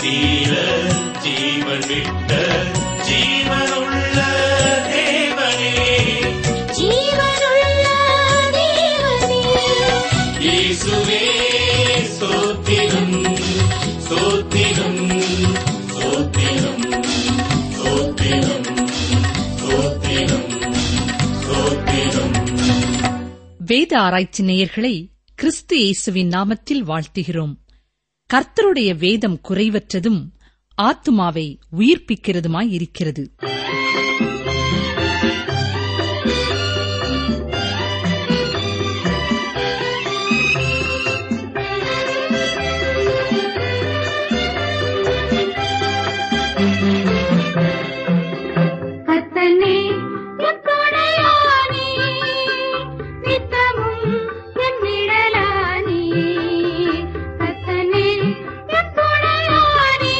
தீர ஜீவன் விட்ட ஜீவனுள்ள தேவனே ஜீவனுள்ள தேவனே இயேசுவே ஸ்தோத்திரம் ஸ்தோத்திரம் ஸ்தோத்திரம் ஸ்தோத்திரம் ஸ்தோத்திரம் ஸ்தோத்திரம் வேத ஆராய்ச்சி நேயர்களை கிறிஸ்து இயேசுவின் நாமத்தில் வாழ்த்துகிறோம் கர்த்தருடைய வேதம் குறைவற்றதும் ஆத்துமாவை உயிர்ப்பிக்கிறதுமாய் இருக்கிறது கர்த்தனே எப்படையானே நித்தமும் என் நிழலானே கர்த்தனே எப்படையானே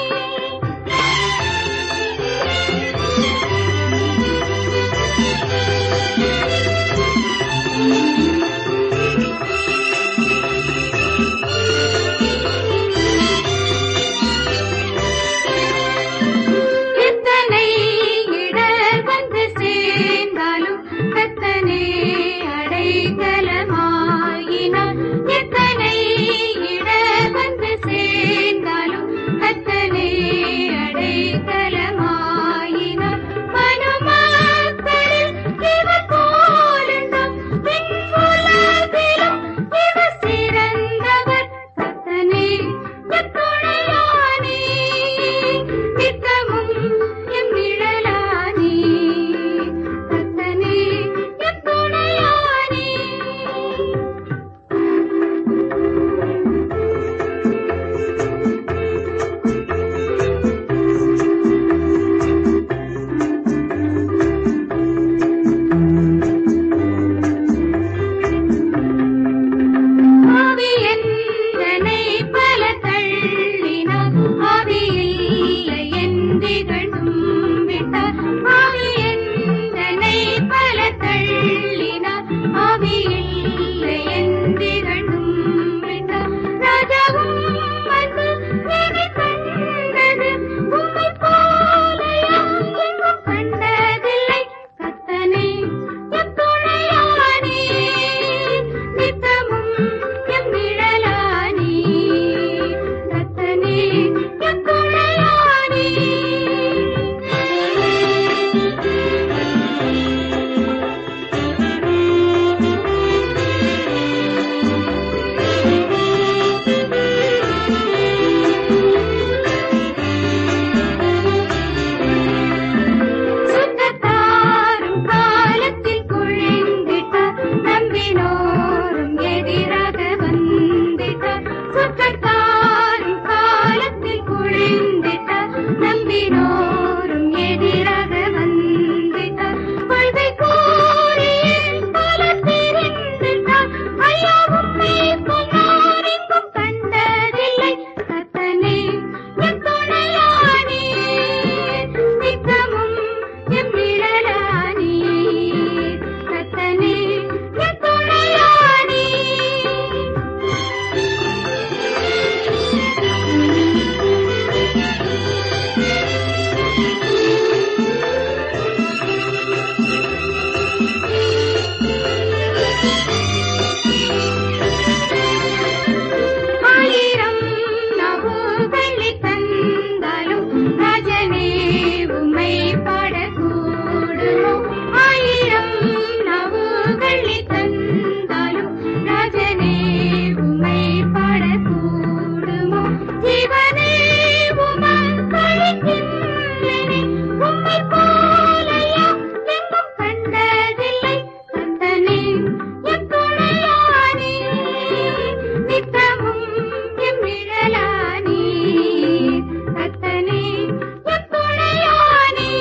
எத்தனை இடர் வந்து சேர்ந்தாலும் கத்தனே அடைக்கலமாயினார் எத்தனை இடர் வந்து சேர்ந்தாலும் கத்தனே அடைக்கலமாயினார் மனுமக்களில் இவர் போலுண்டோ விண்ணுலகிலும் இவர் சிறந்தவர் கத்தனே எத்துணையானே நித்தமும் எம் நிழலானே கத்தனே எத்துணையானே ஆவி என்னை பல தள்ளினார் ஆவி இல்லை என்றிகழும் விட்டார் ஆவி என்னை பல தள்ளினார் ஆவி இல்லை என்றிகழும் விட்டார் ராஜாவும் வந்து என்னை கண்டது உம்மை போல எங்கும் கண்டதில்லை கத்தனே எத்துணையானே நித்தமும் எம் நிழலானே கத்தனே எத்துணையானே சுத்தத்தாரும் காலத்தில் குழிந்திட்டார் நம்பினோரும் எதிராக வந்திட்டார் சுத்தத்தாரும் காலத்தில் குழிந்திட்டார் நம்பினோரும் எதிராக வந்திட்டார் கொள்கை கூறிய பலர் திரிந்திட்டார் ஐயாவும் மேற்கொண்டார் எங்கும் கண்டதில்லை கத்தனே என் துணையானே நித்தமும் எம் நிழலானே கத்தனே என் துணையானே ஆயிரம் நவுகளை தந்தாலும் ராஜனே உம்மை பாடக்கூடுமோ ஆயிரம் நவுகளை தந்தாலும் ராஜனே உம்மை பாடக்கூடுமோ ஜீவனே உமக்களிக்கின்றனே உம்மை போலையா எங்கும் கண்டதில்லை கந்தனே என் துணையானே நித்தமும் எம் நிழலானே கத்தனே என் துணையானே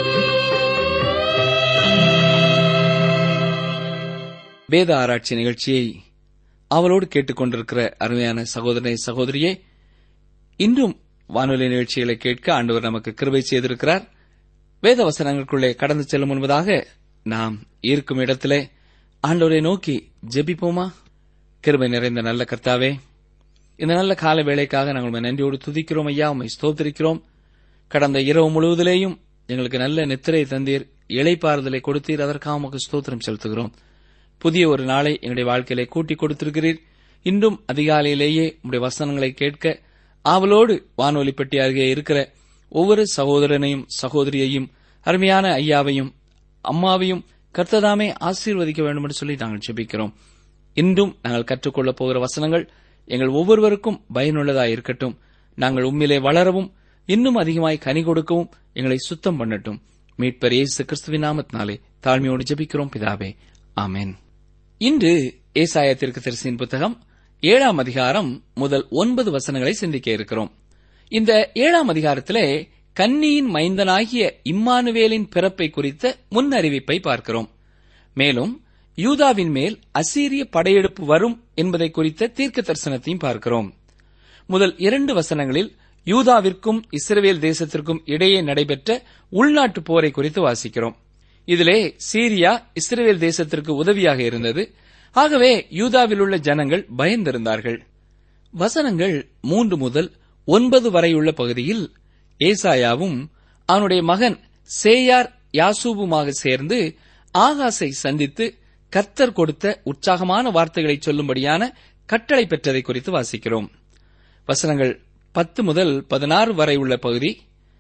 வேத ஆராய்ச்சி நிகழ்ச்சியை அவளோடு கேட்டுக்கொண்டிருக்கிற அருமையான சகோதரனை சகோதரியே இன்றும் வானொலி நிகழ்ச்சிகளை கேட்க ஆண்டவர் நமக்கு கிருபை செய்திருக்கிறார் வேத வசனங்களுக்குள்ளே கடந்து செல்லும் முன்பதாக நாம் இருக்கும் இடத்திலே ஆண்டவரை நோக்கி ஜெபிப்போமா கிருபை நிறைந்த நல்ல கர்த்தாவே இந்த நல்ல கால வேளைக்காக நாங்கள் உம்மை நன்றியோடு துதிக்கிறோம் ஐயா உம்மை ஸ்தோத்திரிக்கிறோம் கடந்த இரவு முழுவதிலேயும் எங்களுக்கு நல்ல நித்திரை தந்தீர் இளைப்பாறுதலை கொடுத்தீர் அதற்காக உமக்கு ஸ்தோத்திரம் செலுத்துகிறோம் புதிய ஒரு நாளை எங்களுடைய வாழ்க்கையிலே கூட்டி கொடுத்திருக்கிறீர் இன்றும் அதிகாலையிலேயே உம்முடைய வசனங்களை கேட்க ஆவலோடு வானொலி பெட்டி அருகே இருக்கிற ஒவ்வொரு சகோதரனையும் சகோதரியையும் அருமையான ஐயாவையும் அம்மாவையும் கர்த்ததாமே ஆசீர்வதிக்க வேண்டும் என்று சொல்லி நாங்கள் ஜெபிக்கிறோம் இன்றும் நாங்கள் கற்றுக்கொள்ளப் போகிற வசனங்கள் எங்கள் ஒவ்வொருவருக்கும் பயனுள்ளதாக இருக்கட்டும் நாங்கள் உண்மையிலே வளரவும் இன்னும் அதிகமாய் கனி கொடுக்கவும் எங்களை சுத்தம் பண்ணட்டும் மீட்பர் இயேசு கிறிஸ்துவின் நாமத்தினாலே தாழ்மையோடு ஜெபிக்கிறோம் பிதாவே ஆமென் இன்று ஏசாய தீர்க்கதரிசியின் புத்தகம் ஏழாம் அதிகாரம் முதல் ஒன்பது வசனங்களை சிந்திக்க இருக்கிறோம் இந்த ஏழாம் அதிகாரத்திலே கன்னியின் மைந்தனாகிய இம்மானுவேலின் பிறப்பை குறித்த முன் அறிவிப்பை பார்க்கிறோம் மேலும் யூதாவின் மேல் அசீரிய படையெடுப்பு வரும் என்பதை குறித்த தீர்க்க தரிசனத்தையும் பார்க்கிறோம் முதல் இரண்டு வசனங்களில் யூதாவிற்கும் இஸ்ரவேல் தேசத்திற்கும் இடையே நடைபெற்ற உள்நாட்டு போரை குறித்து வாசிக்கிறோம் இதிலே சீரியா இஸ்ரவேல் தேசத்திற்கு உதவியாக இருந்தது ஆகவே யூதாவில் உள்ள ஜனங்கள் பயந்திருந்தார்கள் வசனங்கள் மூன்று முதல் ஒன்பது வரையுள்ள பகுதியில் ஏசாயாவும் அவனுடைய மகன் சேயார் யாசூபுமாக சேர்ந்து ஆகாசை சந்தித்து கர்த்தர் கொடுத்த உற்சாகமான வார்த்தைகளை சொல்லும்படியான கட்டளை பெற்றதை குறித்து வாசிக்கிறோம் வசனங்கள் பத்து முதல் பதினாறு வரை உள்ள பகுதி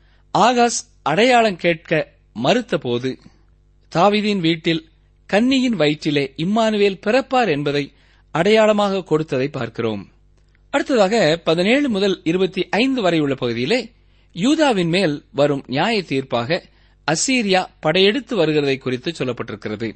ஆகாஸ் அடையாளம் கேட்க மறுத்தபோது தாவீதின் வீட்டில் கன்னியின் வயிற்றிலே இம்மானுவேல் பிறப்பார் என்பதை அடையாளமாக கொடுத்ததை பார்க்கிறோம் அடுத்ததாக பதினேழு முதல் இருபத்தி ஐந்து வரை உள்ள பகுதியிலே யூதாவின் மேல் வரும் நியாய தீர்ப்பாக அசீரியா படையெடுத்து வருகிறதை குறித்து சொல்லப்பட்டிருக்கிறது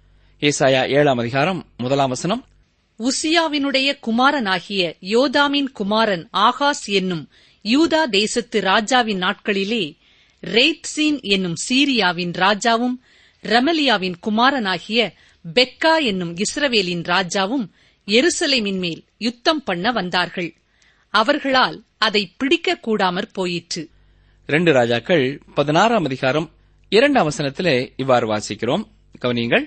ஏசாயா ஏழாம் அதிகாரம் முதலாம் வசனம் உசியாவினுடைய குமாரனாகிய யோதாமின் குமாரன் ஆகாஸ் என்னும் யூதா தேசத்து ராஜாவின் நாட்களிலே ரேத்சீன் என்னும் சீரியாவின் ராஜாவும் ரமலியாவின் குமாரனாகிய பெக்கா என்னும் இஸ்ரவேலின் ராஜாவும் எருசலேமின் மேல் யுத்தம் பண்ண வந்தார்கள் அவர்களால் அதை பிடிக்க கூடாமற் போயிற்று ரெண்டு ராஜாக்கள் பதினாறாம் அதிகாரம் இரண்டாம் வசனத்திலே இவ்வாறு வாசிக்கிறோம் கவனியுங்கள்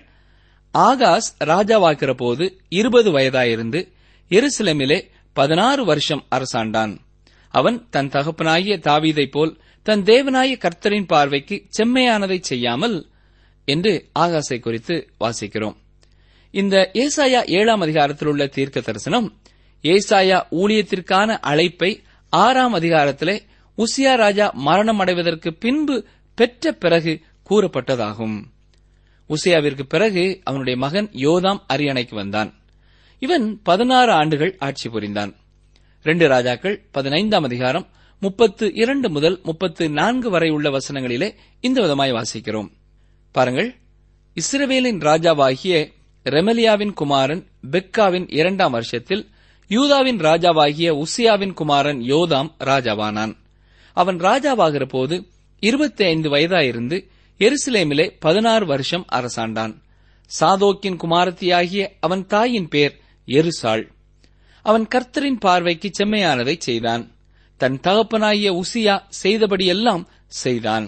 ஆகாஸ் ராஜாவாக்கிற போது இருபது வயதாயிருந்து எருசலேமிலே பதினாறு வருஷம் அரசாண்டான் அவன் தன் தகப்பனாகிய தாவீதைப் போல் தன் தேவனாய கர்த்தரின் பார்வைக்கு செம்மையானதை செய்யாமல் என்று ஆகாசை குறித்து வாசிக்கிறோம் இந்த ஏசாயா ஏழாம் அதிகாரத்தில் உள்ள தீர்க்க தரிசனம் ஏசாயா ஊழியத்திற்கான அழைப்பை ஆறாம் அதிகாரத்திலே உசியா ராஜா மரணம் அடைவதற்கு பின்பு பெற்ற பிறகு கூறப்பட்டதாகும் உசியாவிற்கு பிறகு அவனுடைய மகன் யோதாம் அரியணைக்கு வந்தான் இவன் பதினாறு ஆண்டுகள் ஆட்சி புரிந்தான் ரெண்டு ராஜாக்கள் பதினைந்தாம் அதிகாரம் முப்பத்து இரண்டு முதல் முப்பத்து நான்கு வரை உள்ள வசனங்களிலே இந்த விதமாய் வாசிக்கிறோம் பாருங்கள் இஸ்ரவேலின் ராஜாவாகிய ரெமலியாவின் குமாரன் பெக்காவின் இரண்டாம் வருஷத்தில் யூதாவின் ராஜாவாகிய உசியாவின் குமாரன் யோதாம் ராஜாவானான் அவன் ராஜாவாகிற போது இருபத்தி ஐந்து வயதாயிருந்து எருசலேமிலே பதினாறு வருஷம் அரசாண்டான் சாதோக்கின் குமாரத்தியாகிய அவன் தாயின் பேர் எருசாள் அவன் கர்த்தரின் பார்வைக்கு செம்மையானதை செய்தான் தன் தகப்பனாகிய உசியா செய்தபடியெல்லாம் செய்தான்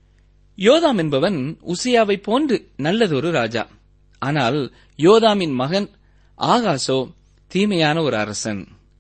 யோதாம் என்பவன் உசியாவை போன்று நல்லதொரு ராஜா ஆனால் யோதாமின் மகன் ஆகாசோ தீமையான ஒரு அரசன்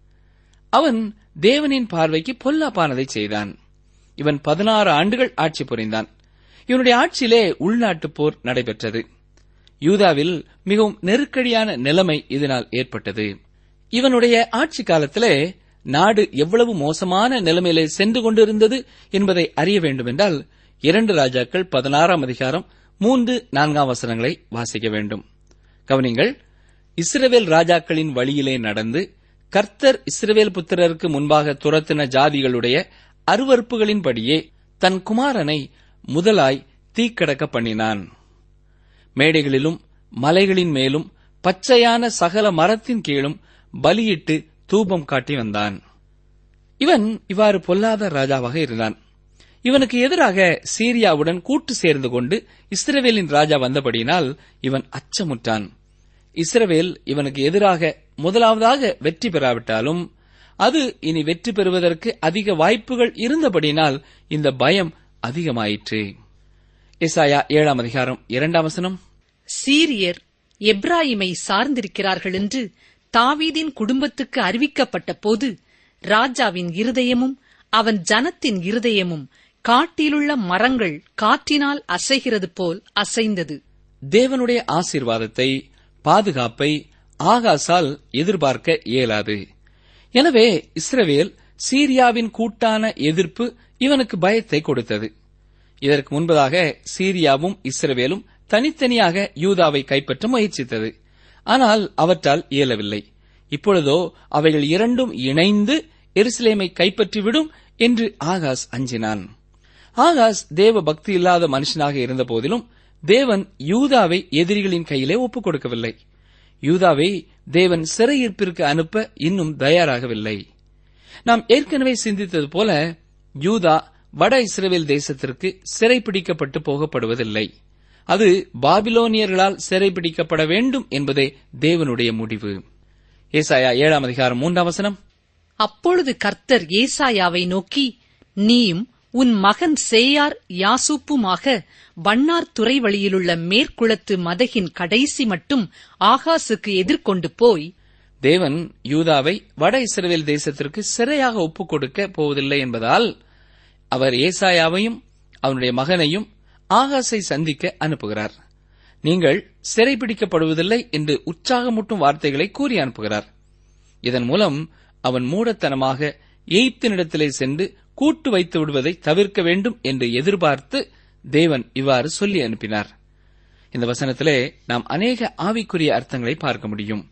அவன் தேவனின் பார்வைக்கு பொல்லாப்பானதை செய்தான் இவன் பதினாறு ஆண்டுகள் ஆட்சி புரிந்தான் இவனுடைய ஆட்சியிலே உள்நாட்டுப் போர் நடைபெற்றது யூதாவில் மிகவும் நெருக்கடியான நிலைமை இதனால் ஏற்பட்டது இவனுடைய ஆட்சி காலத்திலே நாடு எவ்வளவு மோசமான நிலைமையிலே சென்று கொண்டிருந்தது என்பதை அறிய வேண்டுமென்றால் இரண்டு ராஜாக்கள் பதினாறாம் அதிகாரம் மூன்று நான்காம் வசனங்களை வாசிக்க வேண்டும் கவனிங்கள் இஸ்ரவேல் ராஜாக்களின் வழியிலே நடந்து கர்த்தர் இஸ்ரவேல் புத்திரருக்கு முன்பாக துரத்தின ஜாதிகளுடைய அருவறுப்புகளின்படியே தன் குமாரனை முதலாய் தீக்கடக்க பண்ணினான் மேடைகளிலும் மலைகளின் மேலும் பச்சையான சகல மரத்தின் கீழும் பலியிட்டு தூபம் காட்டி வந்தான் இவன் இவ்வாறு பொல்லாத ராஜாவாக இருந்தான் இவனுக்கு எதிராக சீரியாவுடன் கூட்டு சேர்ந்து கொண்டு இஸ்ரவேலின் ராஜா வந்தபடியினால் இவன் அச்சமுற்றான் இஸ்ரவேல் இவனுக்கு எதிராக முதலாவதாக வெற்றி பெறாவிட்டாலும் அது இனி வெற்றி பெறுவதற்கு அதிக வாய்ப்புகள் இருந்தபடியினால் இந்த பயம் அதிகமாயிற்று எசாயா ஏழாம் அதிகாரம் இரண்டாம் வசனம் சீரியர் எப்ராயிமை சார்ந்திருக்கிறார்கள் என்று தாவீதின் குடும்பத்துக்கு அறிவிக்கப்பட்ட போது ராஜாவின் இருதயமும் அவன் ஜனத்தின் இருதயமும் காட்டிலுள்ள மரங்கள் காற்றினால் அசைகிறது போல் அசைந்தது தேவனுடைய ஆசீர்வாதத்தை பாதுகாப்பை ஆகாசால் எதிர்பார்க்க இயலாது எனவே இஸ்ரவேல் சீரியாவின் கூட்டான எதிர்ப்பு இவனுக்கு பயத்தை கொடுத்தது இதற்கு முன்பதாக சீரியாவும் இஸ்ரவேலும் தனித்தனியாக யூதாவை கைப்பற்ற முயற்சித்தது ஆனால் அவற்றால் இயலவில்லை இப்பொழுதோ அவைகள் இரண்டும் இணைந்து எருசலேமை கைப்பற்றிவிடும் என்று ஆகாஸ் அஞ்சினான் ஆகாஸ் தேவ பக்தி இல்லாத மனுஷனாக இருந்த போதிலும் தேவன் யூதாவை எதிரிகளின் கையிலே ஒப்புக் கொடுக்கவில்லை யூதாவை தேவன் சிறையிருப்பிற்கு அனுப்ப இன்னும் தயாராகவில்லை நாம் ஏற்கனவே சிந்தித்தது போல யூதா வட இஸ்ரேல் தேசத்திற்கு சிறைப்பிடிக்கப்பட்டு போகப்படுவதில்லை அது பாபிலோனியர்களால் சிறைப்பிடிக்கப்பட வேண்டும் என்பதே தேவனுடைய முடிவு ஏசாயா ஏழாம் அதிகாரம் மூன்றாம் வசனம் அப்பொழுது கர்த்தர் ஏசாயாவை நோக்கி நீயும் உன் மகன் சேயார் யாசூப்புமாக வண்ணார் துறை வழியிலுள்ள மேற்குளத்து மதகின் கடைசி மட்டும் ஆகாசுக்கு எதிர்கொண்டு போய் தேவன் யூதாவை வட இஸ்ரேல் தேசத்திற்கு சிறையாக ஒப்புக் கொடுக்க போவதில்லை என்பதால் அவர் ஏசாயாவையும் அவனுடைய மகனையும் ஆகாசை சந்திக்க அனுப்புகிறார் நீங்கள் சிறைபிடிக்கப்படுவதில்லை என்று உற்சாகமூட்டும் வார்த்தைகளை கூறி அனுப்புகிறார் இதன் மூலம் அவன் மூடத்தனமாக எய்ப்தினிடத்திலே சென்று கூட்டு வைத்து விடுவதை தவிர்க்க வேண்டும் என்று எதிர்பார்த்து தேவன் இவ்வாறு சொல்லி அனுப்பினார் இந்த வசனத்திலே நாம் அநேக ஆவிக்குரிய அர்த்தங்களை பார்க்க முடியும்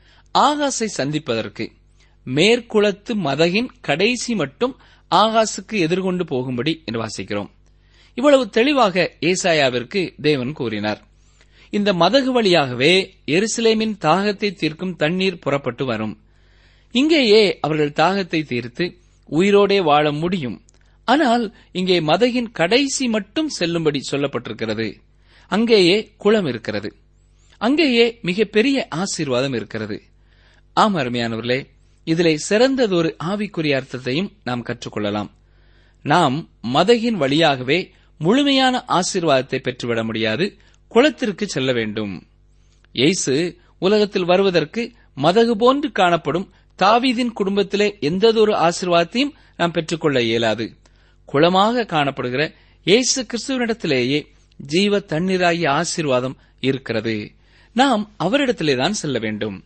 ஆகாசை சந்திப்பதற்கு மேற்குளத்து மதகின் கடைசி மட்டும் ஆகாசுக்கு எதிர்கொண்டு போகும்படி என்று வாசிக்கிறோம் இவ்வளவு தெளிவாக ஏசாயாவிற்கு தேவன் கூறினார் இந்த மதகு வழியாகவே எருசலேமின் தாகத்தை தீர்க்கும் தண்ணீர் புறப்பட்டு வரும் இங்கேயே அவர்கள் தாகத்தை தீர்த்து உயிரோடே வாழ முடியும் ஆனால் இங்கே மதகின் கடைசி மட்டும் செல்லும்படி சொல்லப்பட்டிருக்கிறது அங்கேயே குளம் இருக்கிறது அங்கேயே மிகப்பெரிய ஆசீர்வாதம் இருக்கிறது ஆம் அருமையானவர்களே இதிலே சிறந்ததொரு ஆவிக்குரிய அர்த்தத்தையும் நாம் கற்றுக்கொள்ளலாம் நாம் மதகின் வழியாகவே முழுமையான ஆசீர்வாதத்தை பெற்றுவிட முடியாது குளத்திற்கு செல்ல வேண்டும் இயேசு உலகத்தில் வருவதற்கு மதகு போன்று காணப்படும் தாவீதின் குடும்பத்திலே எந்ததொரு ஆசீர்வாதத்தையும் நாம் பெற்றுக்கொள்ள இயலாது குளமாக காணப்படுகிற இயேசு கிறிஸ்துவனிடத்திலேயே ஜீவ தண்ணீராகிய ஆசீர்வாதம் இருக்கிறது நாம் அவரிடத்திலேதான் செல்ல வேண்டும்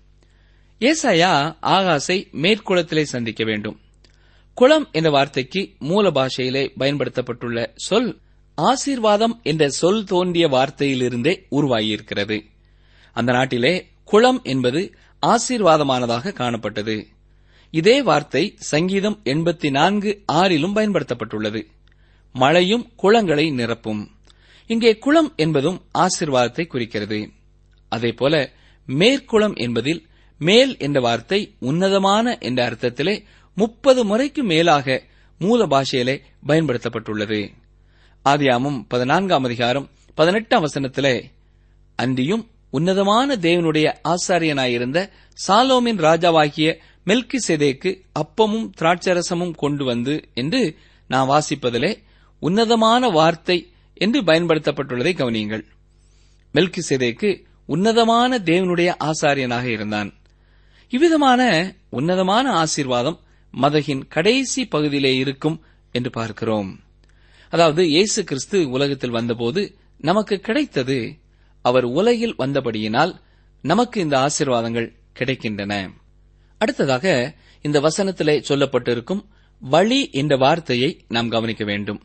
ஏசாயா ஆகாசை மேற்குளத்திலே சந்திக்க வேண்டும் குளம் என்ற வார்த்தைக்கு மூல பாஷையிலே பயன்படுத்தப்பட்டுள்ள சொல் ஆசீர்வாதம் என்ற சொல் தோன்றிய வார்த்தையிலிருந்தே உருவாகியிருக்கிறது அந்த நாட்டிலே குளம் என்பது ஆசீர்வாதமானதாக காணப்பட்டது இதே வார்த்தை சங்கீதம் எண்பத்தி நான்கு ஆறிலும் பயன்படுத்தப்பட்டுள்ளது மழையும் குளங்களை நிரப்பும் இங்கே குளம் என்பதும் ஆசீர்வாதத்தை குறிக்கிறது அதேபோல மேற்குளம் என்பதில் மேல் என்ற வார்த்தை உன்னதமான என்ற அர்த்தத்திலே முப்பது முறைக்கு மேலாக மூல பாஷையிலே பயன்படுத்தப்பட்டுள்ளது ஆதியாமும் பதினான்காம் அதிகாரம் பதினெட்டாம் வசனத்திலே அன்றியும் உன்னதமான தேவனுடைய ஆசாரியனாயிருந்த சாலோமின் ராஜாவாகிய மெல்கி செதேக்கு அப்பமும் திராட்சரசமும் கொண்டு வந்து என்று நான் வாசிப்பதிலே உன்னதமான வார்த்தை என்று பயன்படுத்தப்பட்டுள்ளதை கவனியுங்கள் மெல்கி செதேக்கு உன்னதமான தேவனுடைய ஆசாரியனாக இருந்தான் இவ்விதமான உன்னதமான ஆசீர்வாதம் மதகின் கடைசி பகுதியிலே இருக்கும் என்று பார்க்கிறோம் அதாவது இயேசு கிறிஸ்து உலகத்தில் வந்தபோது நமக்கு கிடைத்தது அவர் உலகில் வந்தபடியினால் நமக்கு இந்த ஆசீர்வாதங்கள் கிடைக்கின்றன அடுத்ததாக இந்த வசனத்திலே சொல்லப்பட்டிருக்கும் வழி என்ற வார்த்தையை நாம் கவனிக்க வேண்டும்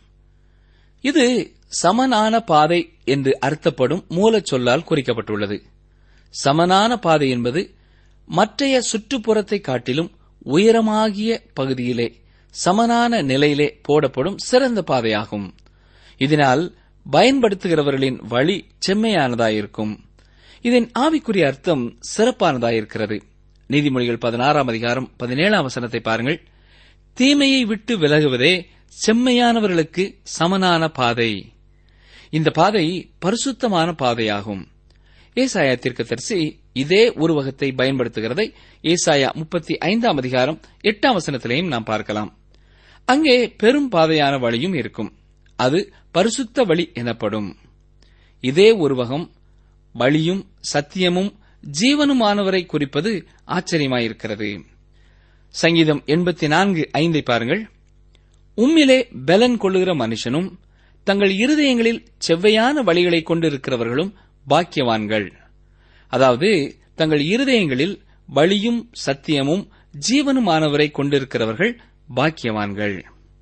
இது சமனான பாதை என்று அர்த்தப்படும் மூலச் சொல்லால் குறிக்கப்பட்டுள்ளது சமனான பாதை என்பது மற்றைய சுற்றுப்புறத்தை காட்டிலும் உயரமாகிய பகுதியிலே சமனான நிலையிலே போடப்படும் சிறந்த பாதையாகும் இதனால் பயன்படுத்துகிறவர்களின் வழி செம்மையானதாயிருக்கும் இதன் ஆவிக்குரிய அர்த்தம் சிறப்பானதாயிருக்கிறது நீதிமொழிகள் பதினாறாம் அதிகாரம் பதினேழாம் வசனத்தை பாருங்கள் தீமையை விட்டு விலகுவதே செம்மையானவர்களுக்கு சமனான பாதை இந்த பாதை பரிசுத்தமான பாதையாகும் ஏசாயா தீர்க்கதரிசி இதே உருவகத்தை பயன்படுத்துகிறதை ஏசாயா முப்பத்தி ஐந்தாம் அதிகாரம் எட்டாம் வசனத்திலையும் நாம் பார்க்கலாம் அங்கே பெரும் பாதையான வழியும் இருக்கும் அது பரிசுத்த வழி எனப்படும் இதே உருவகம் வழியும் சத்தியமும் ஜீவனுமானவரை குறிப்பது ஆச்சரியமாயிருக்கிறது சங்கீதம் எண்பத்தி நான்கு ஐந்தை பாருங்கள் உம்மிலே பலன் கொள்ளுகிற மனுஷனும் தங்கள் இருதயங்களில் செவ்வையான வழிகளை கொண்டிருக்கிறவர்களும் பாக்கியவான்கள் அதாவது தங்கள் இருதயங்களில் வழியும் சத்தியமும் ஜீவனுமானவரை கொண்டிருக்கிறவர்கள் பாக்கியவான்கள்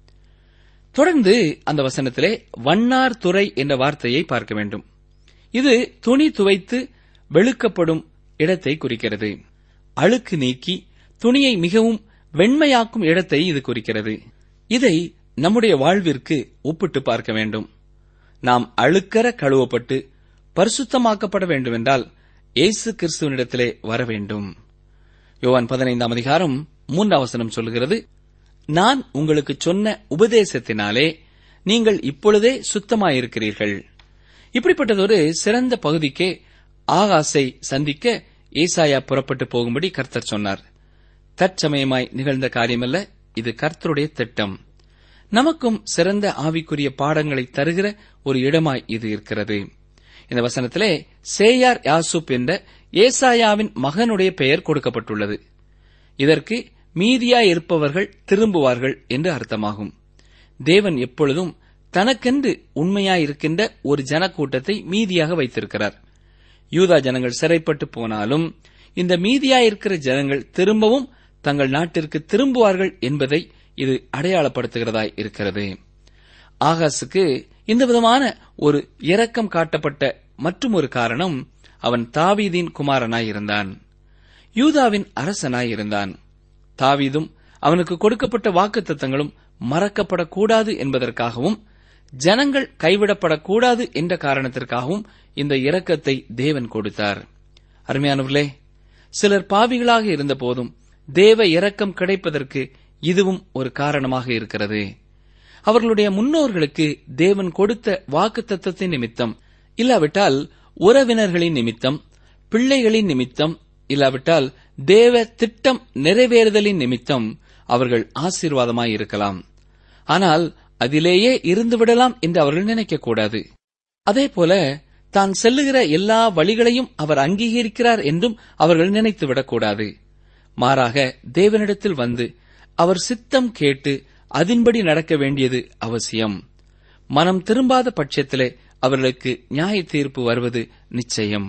தொடர்ந்து அந்த வசனத்திலே வண்ணார் துறை என்ற வார்த்தையை பார்க்க வேண்டும் இது துணி துவைத்து வெளுக்கப்படும் இடத்தை குறிக்கிறது அழுக்கு நீக்கி துணியை மிகவும் வெண்மையாக்கும் இடத்தை இது குறிக்கிறது இதை நம்முடைய வாழ்விற்கு ஒப்பிட்டு பார்க்க வேண்டும் நாம் அழுக்கற கழுவப்பட்டு பரிசுத்தமாக்கப்பட வேண்டுமென்றால் இயேசு கிறிஸ்துவனிடத்திலே வர வேண்டும் யோவான் பதினைந்தாம் அதிகாரம் மூன்றாம் வசனம் சொல்கிறது நான் உங்களுக்கு சொன்ன உபதேசத்தினாலே நீங்கள் இப்பொழுதே சுத்தமாயிருக்கிறீர்கள் இப்படிப்பட்டதொரு சிறந்த பகுதிக்கே ஆகாசை சந்திக்க ஏசாயா புறப்பட்டு போகும்படி கர்த்தர் சொன்னார் தற்சமயமாய் நிகழ்ந்த காரியமல்ல இது கர்த்தருடைய திட்டம் நமக்கும் சிறந்த ஆவிக்குரிய பாடங்களை தருகிற ஒரு இடமாய் இது இருக்கிறது இந்த வசனத்திலே சேயார் யாசூப் என்ற ஏசாயாவின் மகனுடைய பெயர் கொடுக்கப்பட்டுள்ளது இதற்கு மீதியாய் இருப்பவர்கள் திரும்புவார்கள் என்று அர்த்தமாகும் தேவன் எப்பொழுதும் தனக்கென்று உண்மையாயிருக்கின்ற ஒரு ஜனக்கூட்டத்தை மீதியாக வைத்திருக்கிறார் யூதா ஜனங்கள் சிறைப்பட்டு போனாலும் இந்த மீதியாயிருக்கிற ஜனங்கள் திரும்பவும் தங்கள் நாட்டிற்கு திரும்புவார்கள் என்பதை இது அடையாளப்படுத்துகிறதாய் இருக்கிறது ஆகாசுக்கு இந்த விதமான ஒரு இரக்கம் காட்டப்பட்ட மற்றும் ஒரு காரணம் அவன் தாவீதின் குமாரனாய் இருந்தான் யூதாவின் அரசனாய் இருந்தான் தாவீதும் அவனுக்கு கொடுக்கப்பட்ட வாக்குத்தத்தங்களும் மறக்கப்படக்கூடாது என்பதற்காகவும் ஜனங்கள் கைவிடப்படக்கூடாது என்ற காரணத்திற்காகவும் இந்த இரக்கத்தை தேவன் கொடுத்தார் அருமையானவர்களே சிலர் பாவிகளாக இருந்த போதும் தேவ இரக்கம் கிடைப்பதற்கு இதுவும் ஒரு காரணமாக இருக்கிறது அவர்களுடைய முன்னோர்களுக்கு தேவன் கொடுத்த வாக்குத்தத்தத்தின் நிமித்தம் இல்லாவிட்டால் உறவினர்களின் நிமித்தம் பிள்ளைகளின் நிமித்தம் இல்லாவிட்டால் தேவ திட்டம் நிறைவேறுதலின் நிமித்தம் அவர்கள் ஆசீர்வாதமாய் இருக்கலாம் ஆனால் அதிலேயே இருந்து விடலாம் என்று அவர்கள் நினைக்கக்கூடாது அதேபோல தான் செல்லுகிற எல்லா வழிகளையும் அவர் அங்கீகரிக்கிறார் என்றும் அவர்கள் நினைத்து விடக்கூடாது மாறாக தேவனிடத்தில் வந்து அவர் சித்தம் கேட்டு அதன்படி நடக்க வேண்டியது அவசியம் மனம் திரும்பாத பட்சத்திலே அவர்களுக்கு நியாய தீர்ப்பு வருவது நிச்சயம்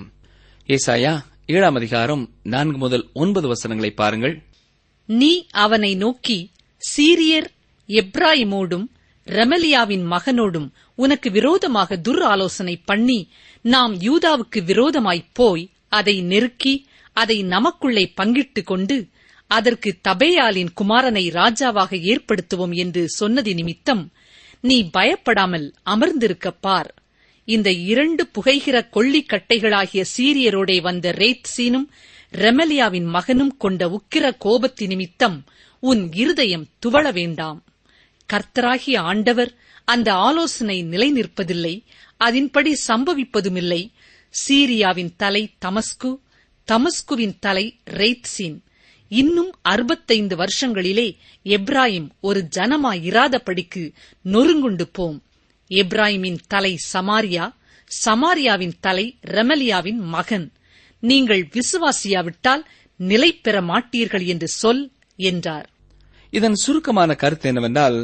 ஏசாயா ஏழாம் அதிகாரம் நான்கு முதல் ஒன்பது வசனங்களை பாருங்கள் நீ அவனை நோக்கி சீரியர் எப்ராயிமோடும் ரெமலியாவின் மகனோடும் உனக்கு விரோதமாக துர் ஆலோசனை பண்ணி நாம் யூதாவுக்கு விரோதமாய்ப் போய் அதை நெருக்கி அதை நமக்குள்ளே பங்கிட்டுக் கொண்டு அதற்கு தபேயாலின் குமாரனை ராஜாவாக ஏற்படுத்துவோம் என்று சொன்னதி நிமித்தம் நீ பயப்படாமல் அமர்ந்திருக்கப் பார் இந்த இரண்டு புகைகிற கொள்ளிக்கட்டைகளாகிய சீரியரோடே வந்த ரேத்சீனும் ரெமலியாவின் மகனும் கொண்ட உக்கிர கோபத்தி நிமித்தம் உன் இருதயம் துவள வேண்டாம் கர்த்தராகிய ஆண்டவர் அந்த ஆலோசனை நிலை நிற்பதில்லை அதன்படி சம்பவிப்பதுமில்லை சீரியாவின் தலை தமஸ்கு தமஸ்குவின் தலை ரெய்த்சீன் இன்னும் அறுபத்தைந்து வருஷங்களிலே எப்ராயிம் ஒரு ஜனமாயிராதபடிக்கு நொறுங்குண்டு போம் எப்ராயிமின் தலை சமாரியா சமாரியாவின் தலை ரெமலியாவின் மகன் நீங்கள் விசுவாசியாவிட்டால் நிலை பெற மாட்டீர்கள் என்று சொல் என்றார் இதன் சுருக்கமான கருத்து என்னவென்றால்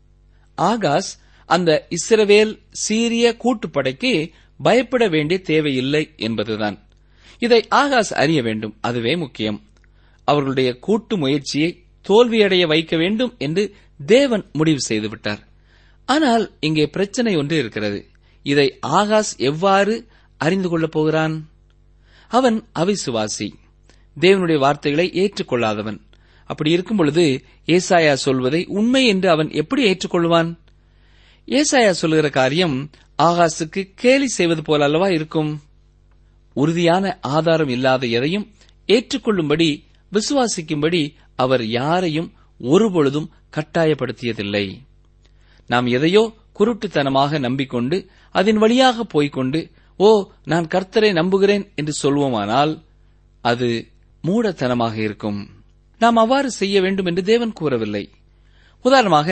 ஆகாஸ் அந்த இஸ்ரவேல் சீரிய கூட்டுப்படைக்கு பயப்பட வேண்டிய தேவையில்லை என்பதுதான் இதை ஆகாஸ் அறிய வேண்டும் அதுவே முக்கியம் அவர்களுடைய கூட்டு முயற்சியை தோல்வியடைய வைக்க வேண்டும் என்று தேவன் முடிவு செய்துவிட்டார் ஆனால் இங்கே பிரச்சனை ஒன்று இருக்கிறது இதை ஆகாஸ் எவ்வாறு அறிந்து கொள்ளப் போகிறான் அவன் அவிசுவாசி தேவனுடைய வார்த்தைகளை ஏற்றுக்கொள்ளாதவன் அப்படி இருக்கும் பொழுது ஏசாயா சொல்வதை உண்மை என்று அவன் எப்படி ஏற்றுக்கொள்வான் ஏசாயா சொல்லுகிற காரியம் ஆகாசுக்கு கேலி செய்வது போல அல்லவா இருக்கும் உறுதியான ஆதாரம் இல்லாத எதையும் ஏற்றுக்கொள்ளும்படி விசுவாசிக்கும்படி அவர் யாரையும் ஒருபொழுதும் கட்டாயப்படுத்தியதில்லை நாம் எதையோ குருட்டுத்தனமாக நம்பிக்கொண்டு அதன் வழியாக போய்க்கொண்டு ஓ நான் கர்த்தரை நம்புகிறேன் என்று சொல்வோமானால் அது மூடத்தனமாக இருக்கும் நாம் அவ்வாறு செய்ய வேண்டும் என்று தேவன் கூறவில்லை உதாரணமாக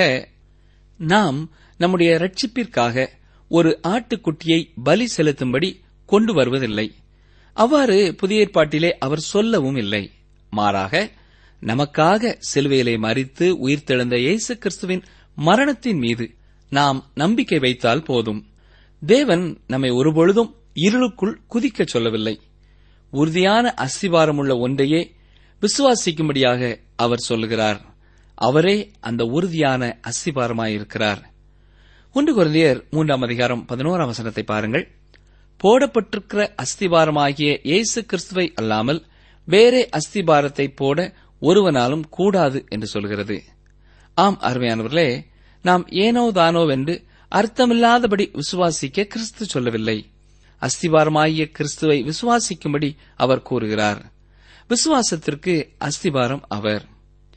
நாம் நம்முடைய ரட்சிப்பிற்காக ஒரு ஆட்டுக்குட்டியை பலி செலுத்தும்படி கொண்டு வருவதில்லை அவ்வாறு புதிய ஏற்பாட்டிலே அவர் சொல்லவும் இல்லை மாறாக நமக்காக சிலுவையிலே மறித்து உயிர்த்தெழுந்த இயேசு கிறிஸ்துவின் மரணத்தின் மீது நாம் நம்பிக்கை வைத்தால் போதும் தேவன் நம்மை ஒருபொழுதும் இருளுக்குள் குதிக்கச் சொல்லவில்லை உறுதியான அஸ்திவாரமுள்ள ஒன்றையே விசுவாசிக்கும்படியாக அவர் சொல்லுகிறார் அவரே அந்த உறுதியான அஸ்திபாரமாயிருக்கிறார் ஒன்று குழந்தையர் மூன்றாம் அதிகாரம் பதினோராம் வசனத்தை பாருங்கள் போடப்பட்டிருக்கிற அஸ்திபாரமாகிய இயேசு கிறிஸ்துவை அல்லாமல் வேறே அஸ்திபாரத்தை போட ஒருவனாலும் கூடாது என்று சொல்கிறது ஆம் அருமையானவர்களே நாம் ஏனோ தானோ வென்று அர்த்தமில்லாதபடி விசுவாசிக்க கிறிஸ்து சொல்லவில்லை அஸ்திபாரமாகிய கிறிஸ்துவை விசுவாசிக்கும்படி அவர் கூறுகிறார் விசுவாசத்திற்கு அஸ்திபாரம் அவர்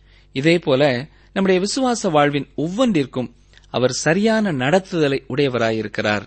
இதேபோல நம்முடைய விசுவாச வாழ்வின் ஒவ்வொன்றிற்கும் அவர் சரியான நடத்துதலை உடையவராயிருக்கிறார்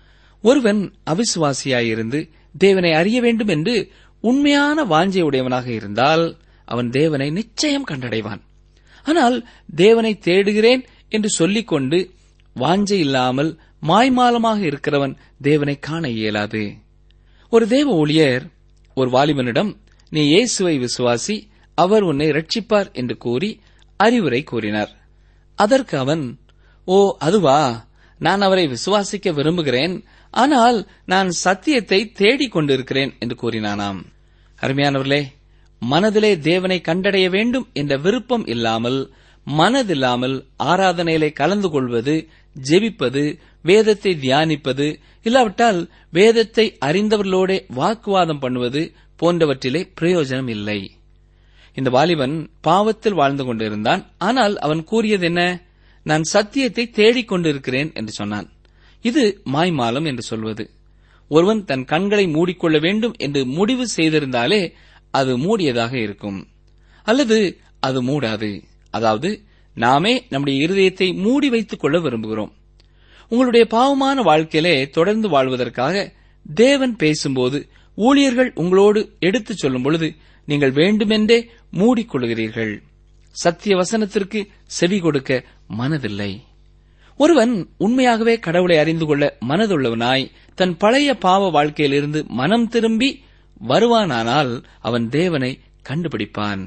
ஒருவன் அவிசுவாசியாயிருந்து தேவனை அறிய வேண்டும் என்று உண்மையான வாஞ்சை உடையவனாக இருந்தால் அவன் தேவனை நிச்சயம் கண்டடைவான் ஆனால் தேவனை தேடுகிறேன் என்று சொல்லிக்கொண்டு வாஞ்சை இல்லாமல் மாய்மாலமாக இருக்கிறவன் தேவனை காண இயலாது ஒரு தேவ ஊழியர் ஒரு வாலிபனிடம் நீ இயேசுவை விசுவாசி அவர் உன்னை ரட்சிப்பார் என்று கூறி அறிவுரை கூறினார் அதற்கு அவன் ஓ அதுவா நான் அவரை விசுவாசிக்க விரும்புகிறேன் ஆனால் நான் சத்தியத்தை தேடிக் கொண்டிருக்கிறேன் என்று கூறினானாம் அருமையானவர்களே மனதிலே தேவனை கண்டடைய வேண்டும் என்ற விருப்பம் இல்லாமல் மனதில்லாமல் ஆராதனையிலே கலந்து கொள்வது ஜெபிப்பது வேதத்தை தியானிப்பது இல்லாவிட்டால் வேதத்தை அறிந்தவர்களோட வாக்குவாதம் பண்ணுவது போன்றவற்றிலே பிரயோஜனம் இல்லை இந்த வாலிபன் பாவத்தில் வாழ்ந்து கொண்டிருந்தான் ஆனால் அவன் கூறியது என்ன நான் சத்தியத்தை தேடிக் கொண்டிருக்கிறேன் என்று சொன்னான் இது மாய்மாலம் என்று சொல்வது ஒருவன் தன் கண்களை மூடிக்கொள்ள வேண்டும் என்று முடிவு செய்திருந்தாலே அது மூடியதாக இருக்கும் அல்லது அது மூடாது அதாவது நாமே நம்முடைய இருதயத்தை மூடி வைத்துக் கொள்ள விரும்புகிறோம் உங்களுடைய பாவமான வாழ்க்கையிலே தொடர்ந்து வாழ்வதற்காக தேவன் பேசும்போது ஊழியர்கள் உங்களோடு எடுத்துச் சொல்லும் பொழுது நீங்கள் வேண்டுமென்றே மூடிக்கொள்கிறீர்கள் சத்திய வசனத்திற்கு செவி கொடுக்க மனதில்லை ஒருவன் உண்மையாகவே கடவுளை அறிந்து கொள்ள மனதுள்ளவனாய் தன் பழைய பாவ வாழ்க்கையிலிருந்து மனம் திரும்பி வருவானானால் அவன் தேவனை கண்டுபிடிப்பான்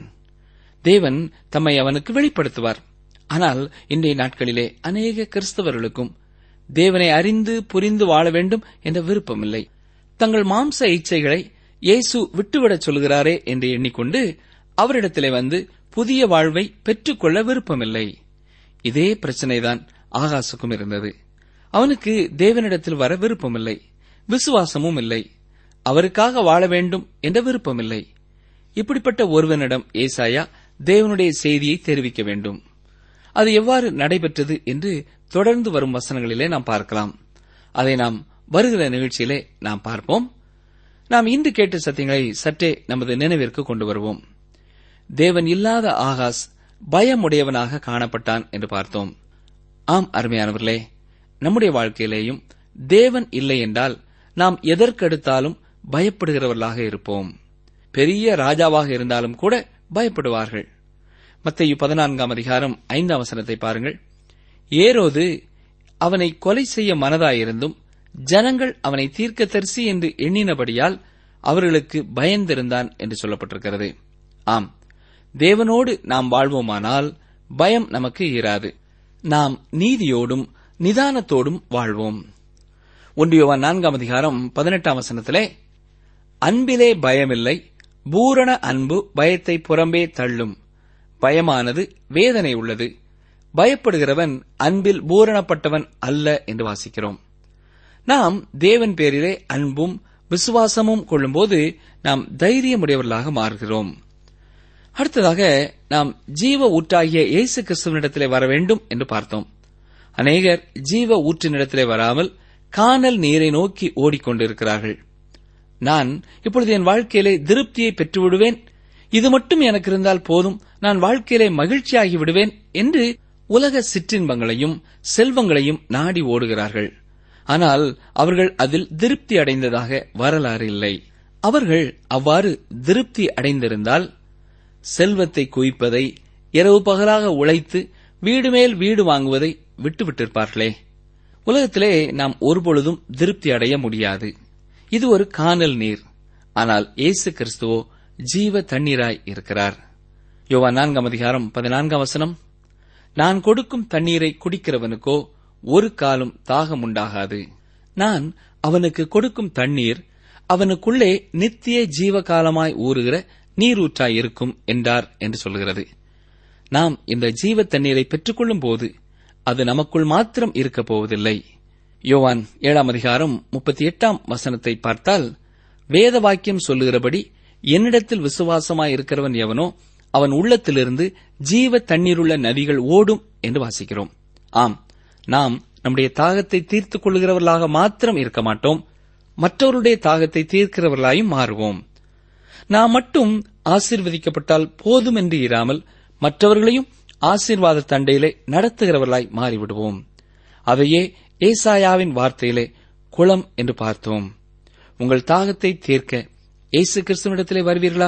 தேவன் தம்மை அவனுக்கு வெளிப்படுத்துவார் ஆனால் இன்றைய நாட்களிலே அநேக கிறிஸ்தவர்களுக்கும் தேவனை அறிந்து புரிந்து வாழ வேண்டும் என்ற விருப்பமில்லை தங்கள் மாம்ச இச்சைகளை இயேசு விட்டுவிடச் சொல்கிறாரே என்று எண்ணிக்கொண்டு அவரிடத்திலே வந்து புதிய வாழ்வை பெற்றுக்கொள்ள விருப்பமில்லை இதே பிரச்சனைதான் ஆகாசுக்கும் இருந்தது அவனுக்கு தேவனிடத்தில் வர விருப்பமில்லை விசுவாசமும் இல்லை அவருக்காக வாழ வேண்டும் என்ற விருப்பமில்லை இப்படிப்பட்ட ஒருவனிடம் ஏசாயா தேவனுடைய செய்தியை தெரிவிக்க வேண்டும் அது எவ்வாறு நடைபெற்றது என்று தொடர்ந்து வரும் வசனங்களிலே நாம் பார்க்கலாம் அதை நாம் வருகிற நிகழ்ச்சியிலே நாம் பார்ப்போம் நாம் இன்று கேட்ட சத்தியங்களை சற்றே நமது நினைவிற்கு கொண்டு வருவோம் தேவன் இல்லாத ஆகாஸ் பயமுடையவனாக காணப்பட்டான் என்று பார்த்தோம் ஆம் அருமையானவர்களே நம்முடைய வாழ்க்கையிலேயும் தேவன் இல்லை என்றால் நாம் எதற்கெடுத்தாலும் பயப்படுகிறவர்களாக இருப்போம் பெரிய ராஜாவாக இருந்தாலும் கூட பயப்படுவார்கள் மத்தையு பதினான்காம் அதிகாரம் ஐந்தாம் வசனத்தை பாருங்கள் ஏரோது அவனை கொலை செய்ய மனதாயிருந்தும் ஜனங்கள் அவனை தீர்க்கதரிசி என்று எண்ணினபடியால் அவர்களுக்கு பயந்திருந்தான் என்று சொல்லப்பட்டிருக்கிறது ஆம் தேவனோடு நாம் வாழ்வோமானால் பயம் நமக்கு இராது நாம் நீதியோடும் நிதானத்தோடும் வாழ்வோம் ஒன்றியவன் நான்காம் அதிகாரம் பதினெட்டாம் வசனத்திலே அன்பிலே பயமில்லை பூரண அன்பு பயத்தை புறம்பே தள்ளும் பயமானது வேதனை உள்ளது பயப்படுகிறவன் அன்பில் பூரணப்பட்டவன் அல்ல என்று வாசிக்கிறோம் நாம் தேவன் பேரிலே அன்பும் விசுவாசமும் கொள்ளும்போது நாம் தைரியமுடையவர்களாக மாறுகிறோம் அடுத்ததாக நாம் ஜீவ ஊற்றாகிய இயேசு கிறிஸ்துவனிடத்திலே வர வேண்டும் என்று பார்த்தோம் அநேகர் ஜீவ ஊற்றினிடத்திலே வராமல் காணல் நீரை நோக்கி ஓடிக்கொண்டிருக்கிறார்கள் நான் இப்பொழுது என் வாழ்க்கையிலே திருப்தியை பெற்றுவிடுவேன் இது மட்டும் எனக்கு இருந்தால் போதும் நான் வாழ்க்கையிலே மகிழ்ச்சியாகி விடுவேன் என்று உலக சிற்றின்பங்களையும் செல்வங்களையும் நாடி ஓடுகிறார்கள் ஆனால் அவர்கள் அதில் திருப்தி அடைந்ததாக வரலாறு இல்லை அவர்கள் அவ்வாறு திருப்தி அடைந்திருந்தால் செல்வத்தை குவிப்பதை இரவு பகலாக உழைத்து வீடு மேல் வீடு வாங்குவதை விட்டுவிட்டிருப்பார்களே உலகத்திலே நாம் ஒருபொழுதும் திருப்தி அடைய முடியாது இது ஒரு காணல் நீர் ஆனால் இயேசு கிறிஸ்துவோ ஜீவ தண்ணீராய் இருக்கிறார் யோவா நான்காம் அதிகாரம் பதினான்காம் வசனம் நான் கொடுக்கும் தண்ணீரை குடிக்கிறவனுக்கோ ஒரு காலம் தாகம் உண்டாகாது நான் அவனுக்கு கொடுக்கும் தண்ணீர் அவனுக்குள்ளே நித்திய ஜீவகாலமாய் ஊறுகிற நீரூற்றாய் இருக்கும் என்றார் என்று சொல்கிறது நாம் இந்த ஜீவ தண்ணீரை பெற்றுக்கொள்ளும் போது அது நமக்குள் மாத்திரம் இருக்கப் போவதில்லை யோவான் ஏழாம் அதிகாரம் முப்பத்தி எட்டாம் வசனத்தை பார்த்தால் வேத வாக்கியம் சொல்லுகிறபடி என்னிடத்தில் விசுவாசமாய் இருக்கிறவன் எவனோ அவன் உள்ளத்திலிருந்து ஜீவ தண்ணீருள்ள நதிகள் ஓடும் என்று வாசிக்கிறோம் ஆம் நாம் நம்முடைய தாகத்தை தீர்த்துக் கொள்கிறவர்களாக மாத்திரம் இருக்க மாட்டோம் மற்றவருடைய தாகத்தை தீர்க்கிறவர்களாயும் மாறுவோம் நாம் மட்டும் ஆசீர்வதிக்கப்பட்டால் போதும் என்று இராமல் மற்றவர்களையும் ஆசீர்வாத தண்டையிலே நடத்துகிறவர்களாய் மாறிவிடுவோம் அதையே ஏசாயாவின் வார்த்தையிலே குளம் என்று பார்த்தோம் உங்கள் தாகத்தை தீர்க்க இயேசு கிறிஸ்துவனிடத்திலே வருவீர்களா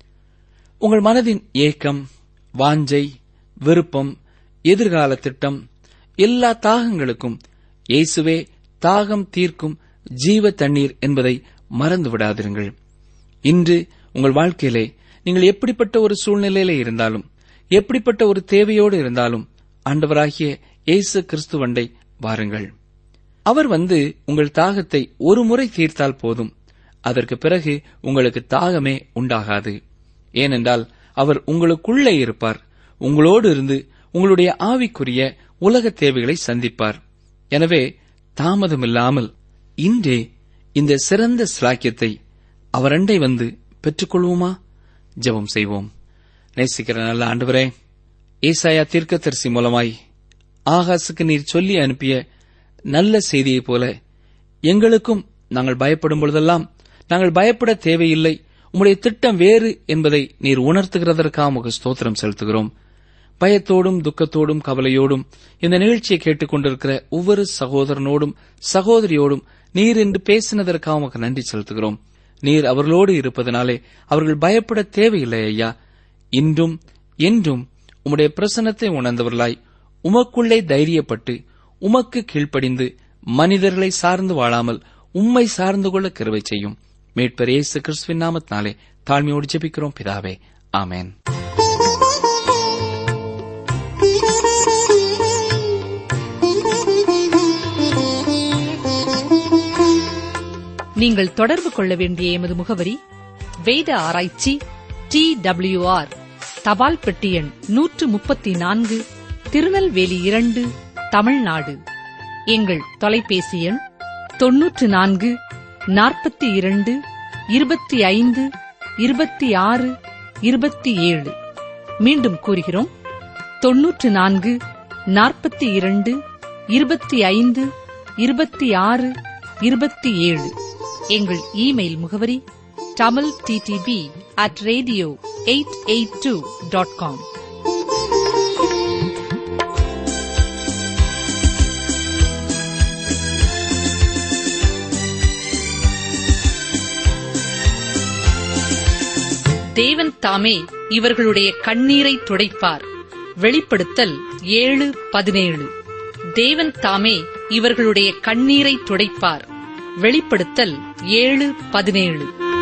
உங்கள் மனதின் ஏக்கம் வாஞ்சை விருப்பம் எதிர்கால திட்டம் எல்லா தாகங்களுக்கும் இயேசுவே தாகம் தீர்க்கும் ஜீவ தண்ணீர் என்பதை மறந்து விடாதிருங்கள் இன்று உங்கள் வாழ்க்கையிலே நீங்கள் எப்படிப்பட்ட ஒரு சூழ்நிலையில இருந்தாலும் எப்படிப்பட்ட ஒரு தேவையோடு இருந்தாலும் ஆண்டவராகிய இயேசு கிறிஸ்துவண்டை வாருங்கள் அவர் வந்து உங்கள் தாகத்தை ஒரு முறை தீர்த்தால் போதும் அதற்கு பிறகு உங்களுக்கு தாகமே உண்டாகாது ஏனென்றால் அவர் உங்களுக்குள்ளே இருப்பார் உங்களோடு இருந்து உங்களுடைய ஆவிக்குரிய உலக தேவைகளை சந்திப்பார் எனவே தாமதமில்லாமல் இன்றே இந்த சிறந்த சிலாக்கியத்தை அவரண்டை வந்து பெற்றுக்கொள்வோமா ஜெபம் செய்வோம் நேசிக்கிற நல்ல ஆண்டவரே ஏசாயா தீர்க்கதரிசி மூலமாய் ஆகாசுக்கு நீர் சொல்லி அனுப்பிய நல்ல செய்தியைப் போல எங்களுக்கும் நாங்கள் பயப்படும் பொழுதெல்லாம் நாங்கள் பயப்பட தேவையில்லை உம்முடைய திட்டம் வேறு என்பதை நீர் உணர்த்துகிறதற்காக உமக்கு ஸ்தோத்திரம் செலுத்துகிறோம் பயத்தோடும் துக்கத்தோடும் கவலையோடும் இந்த நிகழ்ச்சியை கேட்டுக்கொண்டிருக்கிற ஒவ்வொரு சகோதரனோடும் சகோதரியோடும் நீர் என்று பேசினதற்காக உமக்கு நன்றி செலுத்துகிறோம் நீர் அவர்களோடு இருப்பதனாலே அவர்கள் பயப்பட தேவையில்லை ஐயா இன்றும் என்றும் உம்முடைய பிரசன்னத்தை உணர்ந்தவர்களாய் உமக்குள்ளே தைரியப்பட்டு உமக்கு கீழ்ப்படிந்து மனிதர்களை சார்ந்து வாழாமல் உம்மை சார்ந்து கொள்ள கிருவை செய்யும் மீட்பர் இயேசு கிறிஸ்துவின் நாமத்தினாலே தாழ்மையோடு ஜெபிக்கிறோம் பிதாவே ஆமென் நீங்கள் தொடர்பு கொள்ள வேண்டிய எமது முகவரி வேத ஆராய்ச்சி டி ஆர் தபால் பெட்டி எண் நூற்று முப்பத்தி நான்கு திருநெல்வேலி இரண்டு தமிழ்நாடு எங்கள் தொலைபேசி எண் தொன்னூற்று நான்கு நாற்பத்தி இரண்டு இருபத்தி ஐந்து இருபத்தி ஆறு இருபத்தி ஏழு மீண்டும் கூறுகிறோம் தொன்னூற்று நான்கு நாற்பத்தி இரண்டு இருபத்தி ஐந்து இருபத்தி ஆறு இருபத்தி ஏழு எங்கள் இமெயில் முகவரி Tamil DTP at radio eight eight two dot com Devan தாமே இவர்களுடைய கண்ணீரை துடைப்பார் வெளிப்படுத்தல் ஏழு பதினேழு தேவன் தாமே இவர்களுடைய கண்ணீரை துடைப்பார் வெளிப்படுத்தல் ஏழு பதினேழு